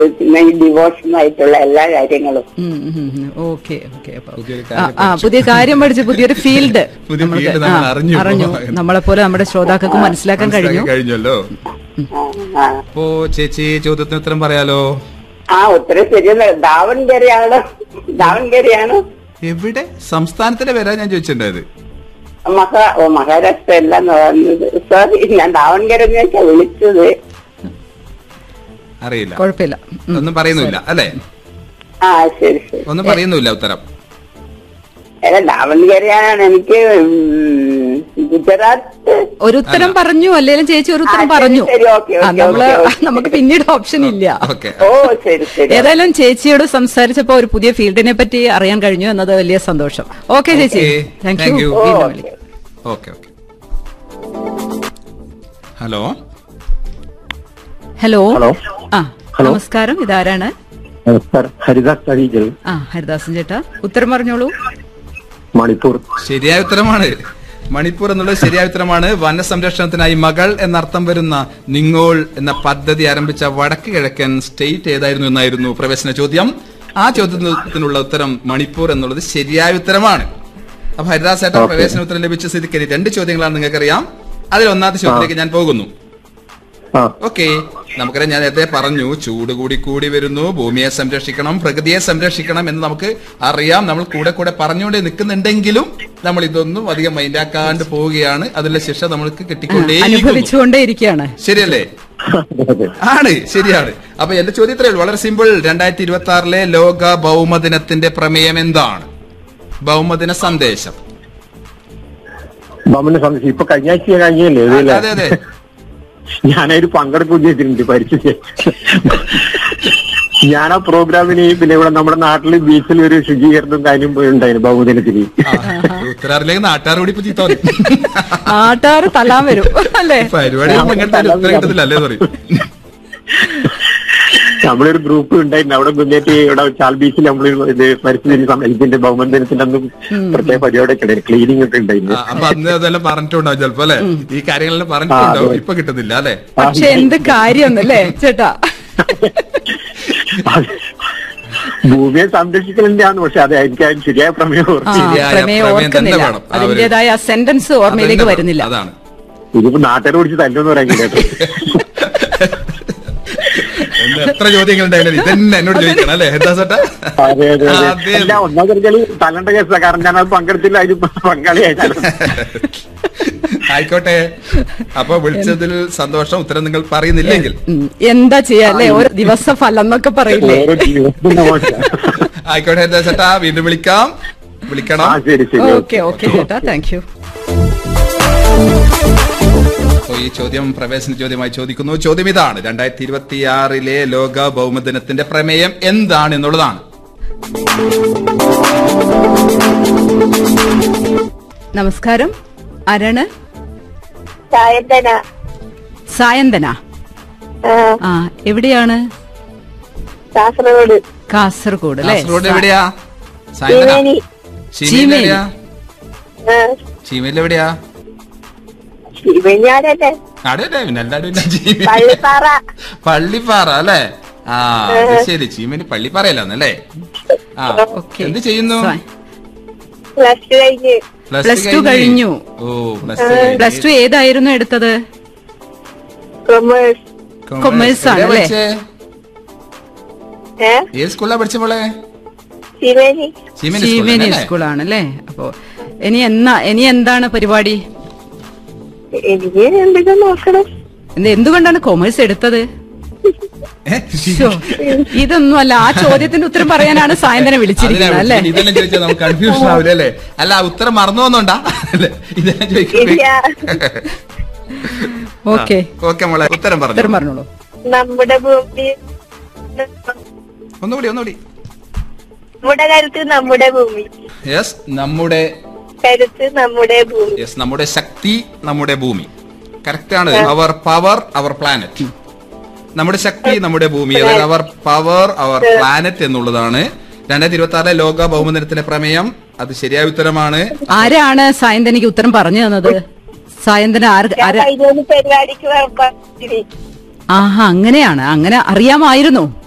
പിന്നെ ഈ ഡിവോഷൻ ആയിട്ടുള്ള എല്ലാ കാര്യങ്ങളും ഓക്കെ ഓക്കെ അപ്പൊ പുതിയൊരു ആ, കാര്യം ആ പുതിയ കാര്യം പഠിച്ച് പുതിയൊരു ഫീൽഡ് പുതിയ field നമ്മൾ അറിഞ്ഞു. അറിഞ്ഞു നമ്മളെ പോലെ നമ്മുടെ ശ്രോതാക്കൾക്ക് മനസ്സിലാക്കാൻ കഴിഞ്ഞു കഴിഞ്ഞല്ലോ ആ, ആ. അപ്പോ ചേച്ചി ചോദ്യത്തിന് ഉത്തരം പറയാലോ ആ ഒത്തിരി ശരിയല്ല ദാവൺകരയാണ് ദാവൺകരയാണ് എവിടെ സംസ്ഥാനത്തിന്റെ പേരാ ഞാൻ ചോദിച്ചിട്ടുണ്ടായത് മഹാ ഓ മഹാരാഷ്ട്ര എല്ലാം പറഞ്ഞത് സോറി ഞാൻ ദാവൺകര വെച്ചാ വിളിച്ചത് അറിയില്ല കുഴപ്പമില്ല ഉം. ഒന്നും പറയുന്നില്ല അല്ലെ ആ ശരി ശരി ഒന്നും പറയുന്നില്ല ഉത്തരം അല്ല ദാവൺകരയാണ് എനിക്ക് ഉം, ഗുജറാത്ത് ഒരു ഉത്തരം പറഞ്ഞു അല്ലെങ്കിലും ചേച്ചി ഒരു ഉത്തരം ആ, ശരി, പറഞ്ഞു ശരി, ഓക്കേ, ആ, ഓക്കേ, നമ്മള് ഓക്കേ, ഓക്കേ. നമുക്ക് പിന്നീട് ഓപ്ഷൻ ഇല്ല ഓക്കെ ഓ ശരി ശരി ഏതായാലും ചേച്ചിയോട് സംസാരിച്ചപ്പോ ഒരു പുതിയ ഫീൽഡിനെ പറ്റി അറിയാൻ കഴിഞ്ഞു എന്നത് വലിയ സന്തോഷം ഓക്കെ ചേച്ചി Okay, thank thank you you. വീണ്ടും ഓ, വിളിക്കാം okay okay hello hello hello. ആ നമസ്കാരം ഇതാരാണ് നമസ്കാരം ഹരിദാസ് തഴീജൽ ആ ഹരിദാസൻ ചേട്ടാ ഉത്തരം പറഞ്ഞോളൂ മണിപ്പൂർ ശരിയായ ഉത്തരമാണ് മണിപ്പൂർ എന്നുള്ളത് ശരിയായ ഉത്തരമാണ് വനസംരക്ഷണത്തിനായി മകൾ എന്നർത്ഥം വരുന്ന നിങ്ങോൾ എന്ന പദ്ധതി ആരംഭിച്ച വടക്ക് കിഴക്കൻ സ്റ്റേറ്റ് ഏതായിരുന്നു എന്നായിരുന്നു പ്രവേശന ചോദ്യം ആ ചോദ്യത്തിനുള്ള ഉത്തരം മണിപ്പൂർ എന്നുള്ളത് ശരിയായ ഉത്തരമാണ് അപ്പൊ ഹരിദാസ് ചേട്ടൻ പ്രവേശന ഉത്തരം ലഭിച്ച സ്ഥിതിക്ക് രണ്ട് ചോദ്യങ്ങളാണ് നിങ്ങൾക്കറിയാം അതിൽ ഒന്നാമത്തെ ചോദ്യത്തിലേക്ക് ഞാൻ പോകുന്നു ആ ഓക്കെ നമുക്കറിയാം ഞാൻ നേരത്തെ പറഞ്ഞു ചൂട് കൂടി കൂടി വരുന്നു ഭൂമിയെ സംരക്ഷിക്കണം പ്രകൃതിയെ സംരക്ഷിക്കണം എന്ന് നമുക്ക് അറിയാം നമ്മൾ കൂടെ കൂടെ പറഞ്ഞുകൊണ്ട് നിൽക്കുന്നുണ്ടെങ്കിലും നമ്മൾ ഇതൊന്നും അധികം മൈൻഡാക്കാണ്ട് പോവുകയാണ് അതിന്റെ ശിക്ഷ നമ്മൾക്ക് കിട്ടിക്കൊണ്ടേ അനുഭവിച്ചുകൊണ്ടേ ഇരിക്കുകയാണ് ശരിയല്ലേ അതെ, അതെ. ആണ് ശരിയാണ് അപ്പൊ എന്റെ ചോദ്യം ഇത്രയേ ഉള്ളൂ വളരെ സിമ്പിൾ രണ്ടായിരത്തി ഇരുപത്തി ആറിലെ ലോക ഭൗമദിനത്തിന്റെ പ്രമേയം എന്താണ് ഭൗമദിന സന്ദേശം ബമ്മനെ സംബന്ധിച്ച് ഇപ്പൊ കഴിഞ്ഞ ആഴ്ച കഴിഞ്ഞല്ലേ ഇതില്ലേ അതെ അതെ ഞാനതിൽ പങ്കെടുക്കുകയും ചെയ്തിട്ടുണ്ട് പരിസ്ഥിതി ഞാൻ ആ പ്രോഗ്രാമിന് പിന്നെ ഇവിടെ നമ്മുടെ നാട്ടില് ബീച്ചിൽ ഒരു ശുചീകരണവും കാര്യം ഉണ്ടായിരുന്നു ബഹുദിനത്തിന് ഉത്തരാറിലേക്ക് നാട്ടുകാർ കൂടി ഇപ്പൊ ചീത്ത പറയും. നാട്ടാറ് തല്ലാൻ വരും അല്ലേ പരിപാടി ഒന്നും ഇങ്ങനത്തെ ഉത്തരം കിട്ടത്തില്ല അല്ലേ പറയും നമ്മളൊരു ഗ്രൂപ്പ് ഉണ്ടായിരുന്നു അവിടെ മുന്നേറ്റ് ഇവിടെ ചാൽ ബീച്ചിൽ നമ്മൾ ഇത് പരിസ്ഥിതി സം- ഇതിന്റെ ബഹുമന്ദിനത്തിന്റെ അന്ന് പ്രത്യേക പരിപാടിയൊക്കെ ഉണ്ടായിരുന്നു ക്ലീനിങ് ഒക്കെ ഉണ്ടായിരുന്നു ആ, അപ്പൊ അന്ന് അതെല്ലാം പറഞ്ഞിട്ടുണ്ടാവും ചിലപ്പോ അല്ലെ ഈ കാര്യങ്ങളെല്ലാം പറഞ്ഞിട്ടുണ്ടാവും ഇപ്പൊ കിട്ടുന്നില്ല അല്ലെ പക്ഷെ എന്ത് കാര്യം അല്ലേ ചേട്ടാ അത് ഭൂമിയെ സംരക്ഷിക്കലിന്റെയാണ് പക്ഷെ അത് എനിക്ക് അതിന് ശരിയായ പ്രമേയം ആ, ഓർമ്മ ശരിയായ പ്രമേയം പ്രമേയം ഓർക്കുന്നില്ല തന്നെ വേണം. ആ ഒരു- അതിന്റേതായ ആ സെന്റൻസ് ഓർമ്മയിലേക്ക് വരുന്നില്ല അതാണ് ഇതിപ്പോ നാട്ടുകാരെ പിടിച്ച് തല്ലെന്ന് പറയാൻ കേട്ടോ എന്ന് എത്ര ചോദ്യങ്ങൾ ഉണ്ടായാലും ഇതന്നെ എന്നോട് ചോദിക്കണം അല്ലേ എന്താ ചേട്ടാ അതെ അതെ അതെ അതെ. അല്ല ഒന്നാം കളി തല്ലണ്ട കേസാ കാരണം ഞാൻ അത് പങ്കെടുത്തില്ല അതിന് പങ്കാളിയായിരുന്നു ആയിക്കോട്ടെ അപ്പൊ വിളിച്ചതിൽ സന്തോഷം ഉത്തരം നിങ്ങൾ പറയുന്നില്ലെങ്കിൽ ഉം, എന്താ ചെയ്യാ അല്ലേ ഓരോ ദിവസ ഫലം എന്നൊക്കെ പറയില്ലേ ഓരോ ജീവിതത്തിന്റെ മോശം. ആയിക്കോട്ടെ എന്താ ചേട്ടാ വീണ്ടും വിളിക്കാം വിളിക്കണം ആ ശരി ശരി ഓക്കെ ഓക്കെ ചേട്ടാ താങ്ക് യു അപ്പോ ഈ ചോദ്യം പ്രവേശന ചോദ്യമായി ചോദിക്കുന്നു ചോദ്യം ഇതാണ് രണ്ടായിരത്തി ഇരുപത്തിയാറിലെ ലോക ഭൗമദിനത്തിന്റെ പ്രമേയം എന്താണ് എന്നുള്ളതാണ് നമസ്കാരം ആരാണ് സായന്തന സായന്തന ആ എവിടെയാണ് കാസർഗോഡ് കാസർഗോഡ് അല്ലേ കാസർഗോഡ് എവിടെയാ സായന്തന ചീമേൽ ചീമേനി. എവിടെയാ ചീമേൽ എവിടെയാ ശിവഞ്ഞാരല്ലേ അവിടെ അല്ലേ പിന്നെ എല്ലാവരും ഇല്ല ചീമേൽ പള്ളിപ്പാറ പള്ളിപ്പാറ അല്ലേ ആ അത് ശരി ചീമേനി പള്ളിപ്പാറയല്ലാന്നല്ലേ ആ ഓക്കെ എന്ത് ചെയ്യുന്നു പ്ലസ് ടു കഴിഞ്ഞ് Plus two കഴിഞ്ഞു. ഓ പ്ലസ് ടു പ്ലസ് ടു ഏതായിരുന്നു എടുത്തത് കൊമേഴ്സ് Commerce ആണ് അല്ലേ? ഏ ഏത് സ്കൂളിലാ പഠിച്ച മോളെ ശിവേനി ചീമേനി ശിവനി സ്കൂളിലല്ലേ? സ്കൂളാണ് അല്ലേ അപ്പോ ഇനി എന്നാ ഇനി എന്താണ് പരിപാടി എനിക്ക് എന്തെങ്കിലും നോക്കണം എന്ത് എന്തുകൊണ്ടാണ് കൊമേഴ്സ് എടുത്തത് ഏ? ശ്ശോ, ഇതൊന്നും അല്ല ആ ചോദ്യത്തിന്റെ ഉത്തരം പറയാനാണ് സായന്തനം വിളിച്ചിരിക്കുന്നത് അതിനാ അല്ലേ വിളിച്ചത്. ഇതെല്ലാം ചോദിച്ചാൽ നമുക്ക് കൺഫ്യൂഷൻ ആവില്ല അല്ലേ അല്ല ആ ഉത്തരം മറന്നു പോകുന്നുണ്ടാ അല്ലേ ഇതെല്ലാം ചോദിക്കുന്നത് ഇല്ല ഓക്കെ ഓക്കെ മോളെ ഉത്തരം ഉത്തരം പറഞ്ഞു പറഞ്ഞോളൂ നമ്മുടെ ഭൂമി ഒന്നുകൂടി ഒന്നുകൂടി നമ്മുടെ കരുത്ത് നമ്മുടെ ഭൂമി യെസ് നമ്മുടെ കരുത്ത് നമ്മുടെ ഭൂമി യെസ് നമ്മുടെ ശക്തി നമ്മുടെ ഭൂമി കറക്റ്റ് ആണ് അവർ പവർ അവർ പ്ലാനറ്റ് നമ്മുടെ ശക്തി നമ്മുടെ ഭൂമി അതായത് അവർ പവർ അവർ പ്ലാനറ്റ് എന്നുള്ളതാണ് രണ്ടായിരത്തി ഇരുപത്തി ആറിലെ ലോക ഭൗമദിനത്തിന്റെ പ്രമേയം അത് ശരിയായ ഉത്തരമാണ് ആരാണ് സായന്തനിക്ക് ഉത്തരം പറഞ്ഞു തന്നത് സായന്തന ആര് ഞാൻ ആരാ കഴിഞ്ഞ പരിപാടിക്ക് പറഞ്ഞിനി. ആഹാ അങ്ങനെയാണ് അങ്ങനെ അറിയാമായിരുന്നു